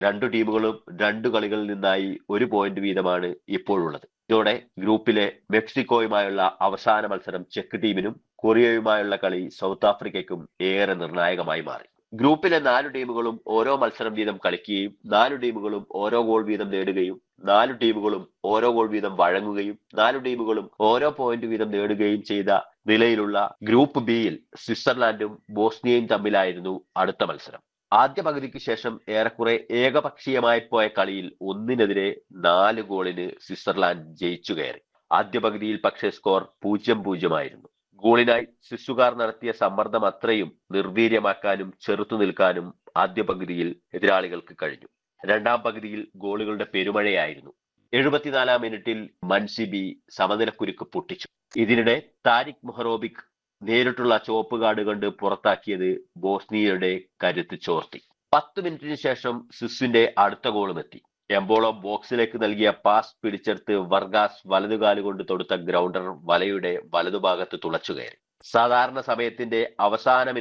രണ്ടു ടീമുകളും രണ്ടു കളികളിൽ നിന്നായി ഒരു പോയിന്റ് വീതമാണ് ഇപ്പോഴുള്ളത് ഇതോടെ ഗ്രൂപ്പിലെ മെക്സിക്കോയുമായുള്ള അവസാന മത്സരം ചെക്ക് ടീമിനും കൊറിയയുമായുള്ള കളി സൗത്ത് ആഫ്രിക്കയ്ക്കും ഏറെ നിർണായകമായി മാറി ഗ്രൂപ്പിലെ നാലു ടീമുകളും ഓരോ മത്സരം വീതം കളിക്കുകയും നാലു ടീമുകളും ഓരോ ഗോൾ വീതം നേടുകയും നാലു ടീമുകളും ഓരോ ഗോൾ വീതം വഴങ്ങുകയും നാലു ടീമുകളും ഓരോ പോയിന്റ് വീതം നേടുകയും ചെയ്ത നിലയിലുള്ള ഗ്രൂപ്പ് ബിയിൽ സ്വിറ്റ്സർലാൻഡും ബോസ്നിയയും തമ്മിലായിരുന്നു അടുത്ത മത്സരം ആദ്യ പകുതിക്ക് ശേഷം ഏറെക്കുറെ ഏകപക്ഷീയമായി പോയ കളിയിൽ ഒന്നിനെതിരെ നാല് ഗോളിന് സ്വിറ്റ്സർലാൻഡ് ജയിച്ചു കയറി ആദ്യ പകുതിയിൽ പക്ഷേ സ്കോർ പൂജ്യം പൂജ്യമായിരുന്നു ഗോളിനായി സ്വിസ്സുകാർ നടത്തിയ സമ്മർദ്ദം അത്രയും നിർവീര്യമാക്കാനും ചെറുത്തു നിൽക്കാനും ആദ്യ പകുതിയിൽ എതിരാളികൾക്ക് കഴിഞ്ഞു രണ്ടാം പകുതിയിൽ ഗോളുകളുടെ പെരുമഴയായിരുന്നു എഴുപത്തിനാലാം മിനിറ്റിൽ മൻസിബി സമനിലക്കുരുക്ക് പൊട്ടിച്ചു ഇതിനിടെ താരിഖ് മൊഹറോബിക് നേരിട്ടുള്ള ചുവപ്പ് കാർഡ് കണ്ട് പുറത്താക്കിയത് ബോസ്നിയയുടെ കരുത്ത് ചോർത്തി പത്ത് മിനിറ്റിന് ശേഷം സ്വിസിന്റെ അടുത്ത ഗോളും എത്തി എംബോളോ ബോക്സിലേക്ക് നൽകിയ പാസ് പിടിച്ചെടുത്ത് വർഗാസ് വലതുകാലുകൊണ്ട് തൊടുത്ത ഗ്രൗണ്ടർ വലയുടെ വലതുഭാഗത്ത് തുളച്ചു കയറി സാധാരണ സമയത്തിന്റെ അവസാന